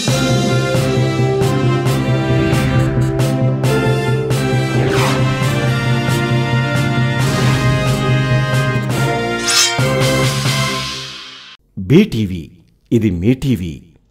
BTV ఇది మీ TV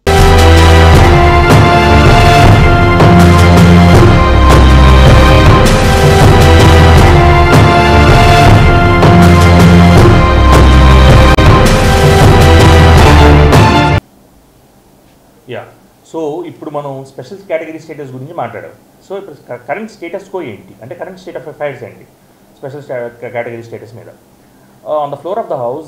yeah so ఇప్పుడు మనం స్పెషల్ కేటగిరీ స్టేటస్ గురించి మాట్లాడాం సో ఇప్పుడు కరెంట్ స్టేటస్ కో ఏంటి అంటే కరెంట్ స్టేట్ ఆఫ్ అఫైర్స్ ఏంటి స్పెషల్ కేటగిరీ స్టేటస్ మీద on the floor of the house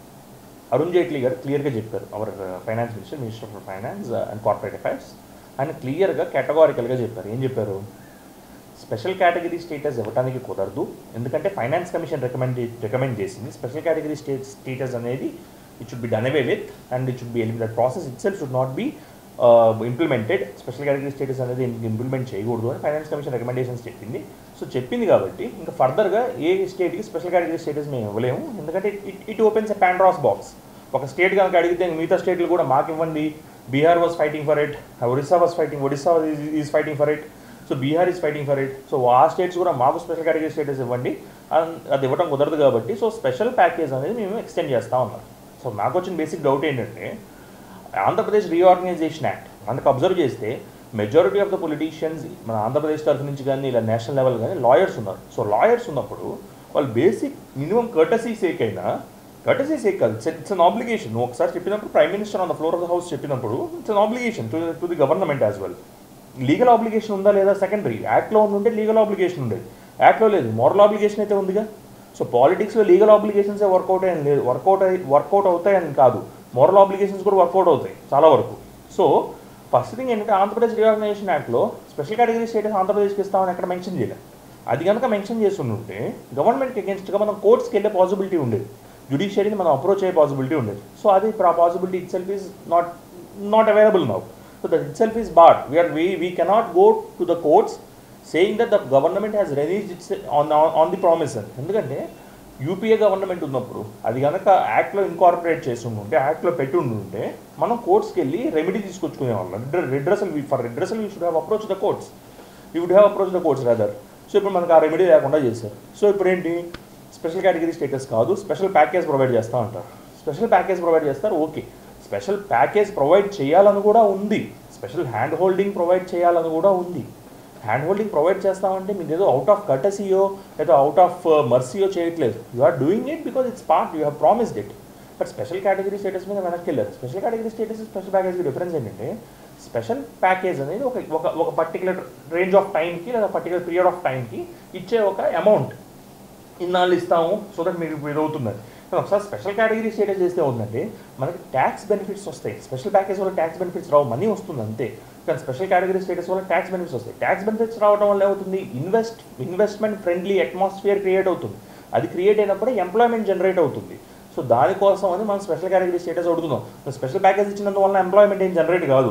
Arun Jaitley గారు క్లియర్గా చెప్పారు our finance minister minister of finance and corporate affairs ఆయన క్లియర్గా కేటగారికల్గా చెప్పారు ఏం చెప్పారు స్పెషల్ కేటగిరీ స్టేటస్ ఇవ్వడానికి కుదరదు ఎందుకంటే ఫైనాన్స్ కమిషన్ రికమెండ్ రికమెండ్ చేసింది స్పెషల్ కేటగిరీ స్టేట్ స్టేటస్ అనేది it should be done away with and it should be eliminate process itself should not be implemented special category status అనేది implement చేయకూడదు అని finance commission recommendations చెప్పింది so చెప్పింది కాబట్టి ఇంకా ఫర్దర్గా ఏ స్టేట్కి స్పెషల్ కేటగిరీ స్టేటస్ మేము ఇవ్వలేము ఎందుకంటే it it opens a pandora's box ఒక స్టేట్ కనుక అడిగితే మిగతా స్టేట్లు కూడా మాకు ఇవ్వండి Bihar was fighting for it Odisha was fighting Odisha is fighting for it so Bihar is fighting for it so ఆ స్టేట్స్ కూడా మాకు స్పెషల్ కేటగిరీ స్టేటస్ ఇవ్వండి అన్- అది ఇవ్వడం కుదరదు కాబట్టి సో స్పెషల్ ప్యాకేజ్ అనేది మేము ఎక్స్టెండ్ చేస్తా ఉన్నాం సో నాకు వచ్చిన బేసిక్ డౌట్ ఏంటంటే ఆంధ్రప్రదేశ్ రీఆర్గనైజేషన్ యాక్ట్ అందుకు అబ్జర్వ్ చేస్తే మెజారిటీ ఆఫ్ ద పొలిటీషియన్స్ మన ఆంధ్రప్రదేశ్ తరఫు నుంచి కానీ ఇలా నేషనల్ లెవెల్ కానీ లాయర్స్ ఉన్నారు సో లాయర్స్ ఉన్నప్పుడు వాళ్ళు బేసిక్ మినిమం కర్టసీ సేక్ అయినా కర్టసీ సేక్ కాదు ఇట్స్ అన్ ఆబ్లిగేషన్ నువ్వు ఒకసారి చెప్పినప్పుడు prime minister on the floor of the house చెప్పినప్పుడు it's an obligation to to the government as well legal obligation ఉందా లేదా సెకండరీ యాక్ట్లో ఉంటే లీగల్ ఆబ్లిగేషన్ ఉండేది యాక్ట్లో లేదు మోరల్ ఆబ్లిగేషన్ అయితే ఉందిగా సో పాలిటిక్స్లో లీగల్ ఆబ్లిగేషన్స్ వర్కౌట్ అయ్యని లేదు వర్కౌట్ అయ్యి వర్కౌట్ అవుతాయని కాదు మోరల్ ఆబ్లిగేషన్స్ కూడా వర్కౌట్ అవుతాయి చాలా వరకు సో ఫస్ట్ థింగ్ ఏంటంటే ఆంధ్రప్రదేశ్ రీఆర్గనైజేషన్ యాక్ట్లో స్పెషల్ కేటగిరీ స్టేటస్ ఆంధ్రప్రదేశ్కి ఇస్తామని ఎక్కడ మెన్షన్ చేయలేదు అది కనుక మెన్షన్ చేస్తుంటే గవర్నమెంట్కి అగేన్స్ట్గా మనం కోర్ట్స్కి వెళ్ళే పాసిబిలిటీ ఉండేది జుడిషియరీని మనం అప్రోచ్ అయ్యే పాసిబిలిటీ ఉండేది సో అది ఇప్పుడు ఆ possibility itself is not not available now so that itself is bad we're we we cannot go to the courts saying that the government has release its on on the promise అని ఎందుకంటే UPA government ఉన్నప్పుడు అది కనుక యాక్ట్లో incorporate చేసి ఉంటే యాక్ట్లో పెట్టి ఉంటే మనం కోర్ట్స్కి వెళ్ళి రెమెడీ తీసుకొచ్చుకునే వాళ్ళం redressal for redressal we should have approach the courts you would have approach the courts rather so ఇప్పుడు మనకు ఆ రెమెడీ లేకుండా చేశారు సో ఇప్పుడు ఏంటి స్పెషల్ కేటగిరీ స్టేటస్ కాదు స్పెషల్ ప్యాకేజ్ ప్రొవైడ్ చేస్తా అంటారు స్పెషల్ ప్యాకేజ్ ప్రొవైడ్ చేస్తారు ఓకే స్పెషల్ ప్యాకేజ్ ప్రొవైడ్ చేయాలని కూడా ఉంది స్పెషల్ హ్యాండ్ హోల్డింగ్ ప్రొవైడ్ చేయాలని కూడా ఉంది హ్యాండ్ హోల్డింగ్ ప్రొవైడ్ చేస్తామంటే మీరు ఏదో అవుట్ ఆఫ్ కటసీయో లేదా అవుట్ ఆఫ్ మర్సీయో చేయట్లేదు you are doing it because it's part you have promised it but special category status మీద వెనక్కి వెళ్ళారు స్పెషల్ కేటగిరీ స్టేటస్ స్పెషల్ ప్యాకేజ్కి డిఫరెన్స్ ఏంటంటే స్పెషల్ ప్యాకేజ్ అనేది ఒక ఒక ఒక పర్టికులర్ రేంజ్ ఆఫ్ టైంకి లేదా పర్టికులర్ పీరియడ్ ఆఫ్ టైంకి ఇచ్చే ఒక అమౌంట్ ఇన్నాళ్ళు ఇస్తాము సో దట్ మీకు ఇది అవుతుందని కానీ ఒకసారి స్పెషల్ కేటగిరీ స్టేటస్ చేస్తే ఉందంటే మనకి ట్యాక్స్ బెనిఫిట్స్ వస్తాయి స్పెషల్ ప్యాకేజ్ వల్ల ట్యాక్స్ బెనిఫిట్స్ రావు మనీ వస్తుంది అంతే కానీ స్పెషల్ కేటగిరీ స్టేటస్ వల్ల ట్యాక్స్ బెనిఫిట్స్ వస్తాయి ట్యాక్స్ బెనిఫిట్స్ రావడం వల్ల ఏమవుతుంది invest investment friendly atmosphere create అవుతుంది అది క్రియేట్ అయినప్పుడే ఎంప్లాయ్మెంట్ జనరేట్ అవుతుంది సో దానికోసం అని మనం స్పెషల్ కేటగిరీ స్టేటస్ అడుగుతున్నాం స్పెషల్ ప్యాకేజ్ ఇచ్చినందువల్ల ఎంప్లాయ్మెంట్ ఏం జనరేట్ కాదు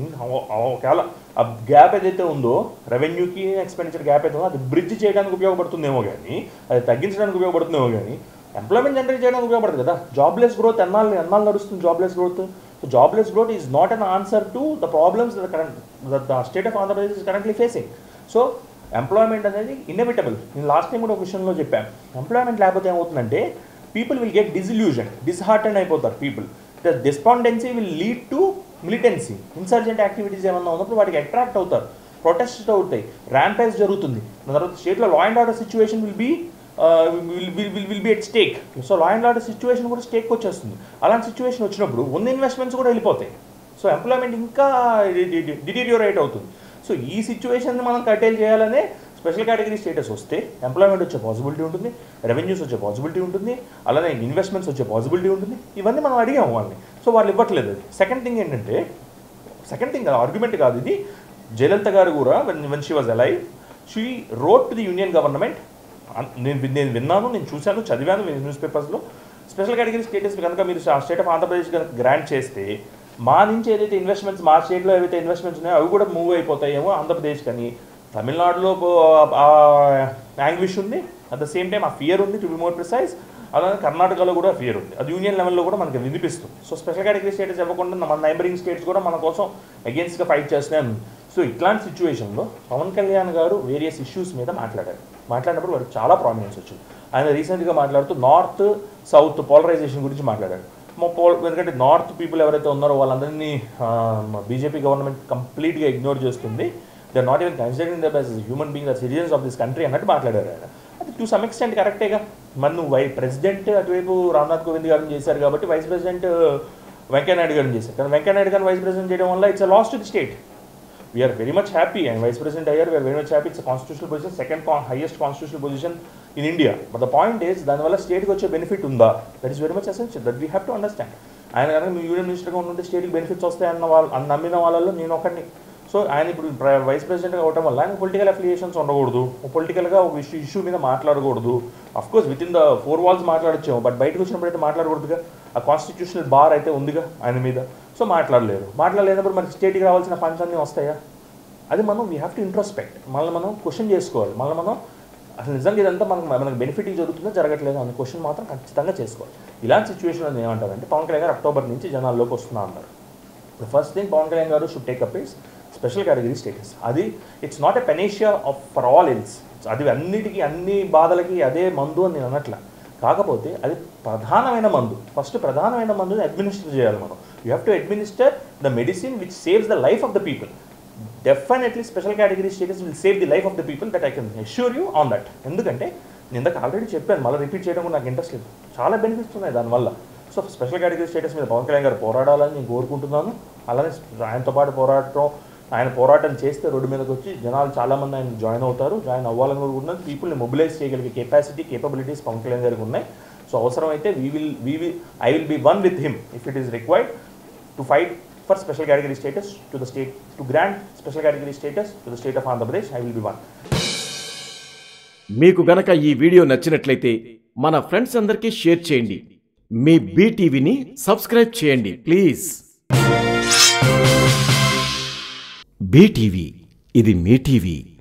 ఒకవేళ ఆ గ్యాప్ ఏదైతే ఉందో రెవెన్యూకి ఎక్స్పెండిచర్ గ్యాప్ అయితే ఉందో అది బ్రిడ్జ్ చేయడానికి ఉపయోగపడుతుందేమో కానీ అది తగ్గించడానికి ఉపయోగపడుతుందేమో కానీ ఎంప్లాయ్మెంట్ జనరేట్ చేయడానికి ఉపయోగపడుతుంది కదా జాబ్లెస్ గ్రోత్ ఎన్నాళ్ళు ఎన్నాళ్ళు నడుస్తుంది jobless growth so jobless growth is not an answer to the problems current the state of Andhra Pradesh is currently facing so employment అనేది ఇన్నెవిటబుల్ నేను లాస్ట్ టైం కూడా ఒక విషయంలో చెప్పాను ఎంప్లాయ్మెంట్ లేకపోతే ఏమవుతుందంటే పీపుల్ విల్ గెట్ డిజిల్యూషన్ డిస్హార్టెండ్ అయిపోతారు people the డిస్పాండెన్సీ will lead to militancy insurgent activities ఏమన్నా ఉన్నప్పుడు వాటికి అట్రాక్ట్ అవుతారు ప్రొటెస్ట్ అవుతాయి ర్యాంపేజ్ జరుగుతుంది దాని తర్వాత స్టేట్లో law and order situation will be will will will be at stake so law and order situation కూడా స్టేక్ వచ్చేస్తుంది అలాంటి సిచ్యువేషన్ వచ్చినప్పుడు ఉన్న ఇన్వెస్ట్మెంట్స్ కూడా వెళ్ళిపోతాయి సో ఎంప్లాయ్మెంట్ ఇంకా డిటీరియోరేట్ అవుతుంది సో ఈ సిచ్యువేషన్ మనం కటేల్ చేయాలనే స్పెషల్ కేటగిరీ స్టేటస్ వస్తే ఎంప్లాయ్మెంట్ వచ్చే పాసిబిలిటీ ఉంటుంది రెవెన్యూస్ వచ్చే పాసిబిలిటీ ఉంటుంది అలానే ఇన్వెస్ట్మెంట్స్ వచ్చే పాసిబిలిటీ ఉంటుంది ఇవన్నీ మనం అడిగాము వాళ్ళని సో వాళ్ళు ఇవ్వట్లేదు సెకండ్ థింగ్ ఏంటంటే సెకండ్ థింగ్ ఆర్గ్యుమెంట్ కాదు ఇది జయలలిత గారు కూడా when she was alive she wrote to the union government నేను విన్- నేను విన్నాను నేను చూశాను చదివాను న్యూస్ పేపర్స్లో స్పెషల్ కేటగిరీ స్టేటస్ కనుక మీరు స్టేట్ ఆఫ్ ఆంధ్రప్రదేశ్ కనుక గ్రాంట్ చేస్తే మా నుంచి ఏదైతే ఇన్వెస్ట్మెంట్స్ మా స్టేట్లో ఏవైతే ఇన్వెస్ట్మెంట్స్ ఉన్నాయో అవి కూడా మూవ్ అయిపోతాయేమో ఆంధ్రప్రదేశ్ కానీ తమిళనాడులో యాంగ్విష్ ఉంది అట్ ద సేమ్ టైం ఆ ఫియర్ ఉంది టు బి మోర్ ప్రిసైజ్ అలానే కర్ణాటకలో కూడా ఫియర్ ఉంది అది యూనియన్ లెవెల్లో కూడా మనకి వినిపిస్తుంది సో స్పెషల్ కేటగిరీ స్టేటస్ ఇవ్వకుండా మన నైబరింగ్ స్టేట్స్ కూడా మన కోసం అగేన్స్ట్గా ఫైట్ చేస్తున్నాయి సో ఇట్లాంటి సిచ్యువేషన్లో పవన్ కళ్యాణ్ గారు వేరియస్ ఇష్యూస్ మీద మాట్లాడారు మాట్లాడినప్పుడు వారికి చాలా ప్రామినెన్స్ వచ్చింది ఆయన రీసెంట్గా మాట్లాడుతూ నార్త్ సౌత్ పోలరైజేషన్ గురించి మాట్లాడారు మా పోల్ ఎందుకంటే నార్త్ పీపుల్ ఎవరైతే ఉన్నారో వాళ్ళందరినీ బీజేపీ గవర్నమెంట్ కంప్లీట్గా ఇగ్నోర్ చేస్తుంది they not even considering the best human being the citizens of this country అన్నట్టు మాట్లాడారు ఆయన అది టు సమ్ ఎక్స్టెంట్ కరెక్టేగా మరి నువ్వు వై ప్రెసిడెంట్ అటువైపు రామ్నాథ్ కోవింద్ గారిని చేశారు కాబట్టి వైస్ ప్రెసిడెంట్ వెంకయ్యనాయుడు గారిని చేశారు కానీ వెంకయ్యనాయుడు గారిని వైస్ ప్రెసిడెంట్ చేయడం వల్ల it's lost to the state we're very much happy and vice president అయ్యారు we're very much happy it's constitutional position second highest constitutional position in India but the point is దానివల్ల స్టేట్కి వచ్చే benefit ఉందా that is very much essential that we have to understand ఆయన కనుక మీ union మినిస్టర్గా ఉంటే స్టేట్కి బెనిఫిట్స్ వస్తాయన్న వాళ్ళు అని నమ్మిన వాళ్ళలో నేను ఒకరిని సో ఆయన ఇప్పుడు ప్ర- వైస్ ప్రెసిడెంట్ అవడం వల్ల ఆయన పొలిటికల్ అఫిలియేషన్స్ ఉండకూడదు పొలిటికల్గా ఒక ఇష్యూ ఇష్యూ మీద మాట్లాడకూడదు of course with in the four walls మాట్లాడొచ్చాము బట్ బయటకు వచ్చినప్పుడు అయితే మాట్లాడకూడదుగా ఆ కాన్స్టిట్యూషనల్ బార్ అయితే ఉందిగా ఆయన మీద సో మాట్లాడలేరు మాట్లాడలేనప్పుడు మరి స్టేట్కి రావాల్సిన ఫండ్స్ అన్నీ వస్తాయా అది మనం వీ హ్యావ్ టు ఇంట్రోస్పెక్ట్ మనల్ని మనం క్వశ్చన్ చేసుకోవాలి మళ్ళీ మనం అసలు నిజంగా ఇదంతా మనకు మనకు బెనిఫిట్ జరుగుతుందో జరగట్లేదు అనే క్వశ్చన్ మాత్రం ఖచ్చితంగా చేసుకోవాలి ఇలాంటి సిచ్యువేషన్లో ఏమంటారంటే పవన్ కళ్యాణ్ గారు అక్టోబర్ నుంచి జనాల్లోకి వస్తున్నా అన్నారు the first thing Pawan Kalyan గారు should take up is special category status అది it's not a panacea of for all ills అది అన్నిటికీ అన్ని బాధలకి అదే మందు అని నేను అనట్లా కాకపోతే అది ప్రధానమైన మందు ఫస్ట్ ప్రధానమైన మందుని అడ్మినిస్టర్ చేయాలి మనం you have to administer the medicine which saves the life of the people definitely special category status will save the life of the people that I can assure you on that ఎందుకంటే నేను ఇందాక already చెప్పాను మళ్ళీ repeat చేయడం కూడా నాకు interest లేదు చాలా బెనిఫిట్స్ ఉన్నాయి దానివల్ల సో స్పెషల్ కేటగిరీ స్టేటస్ మీద పవన్ కళ్యాణ్ గారు పోరాడాలని నేను కోరుకుంటున్నాను అలానే ఆయనతో పాటు పోరాటం ఆయన పోరాటం చేస్తే రోడ్డు మీదకి వచ్చి జనాలు చాలామంది ఆయన జాయిన్ అవుతారు జాయిన్ అవ్వాలని కోరుకుంటున్నాను పీపుల్ని మొబిలైజ్ చేయగలిగే కెపాసిటీ కేపబిలిటీస్ పవన్ కళ్యాణ్ గారికి ఉన్నాయి సో అవసరమైతే we will we will I will be one with him if it is required to fight for special category status to the state to grand special category status to the state of Andhra Pradesh I will be one మీకు గనక ఈ video నచ్చినట్లయితే మన friends అందరికీ share చేయండి మీ బీటీవీని subscribe చేయండి ప్లీజ్ బీటీవీ ఇది మీ టీవీ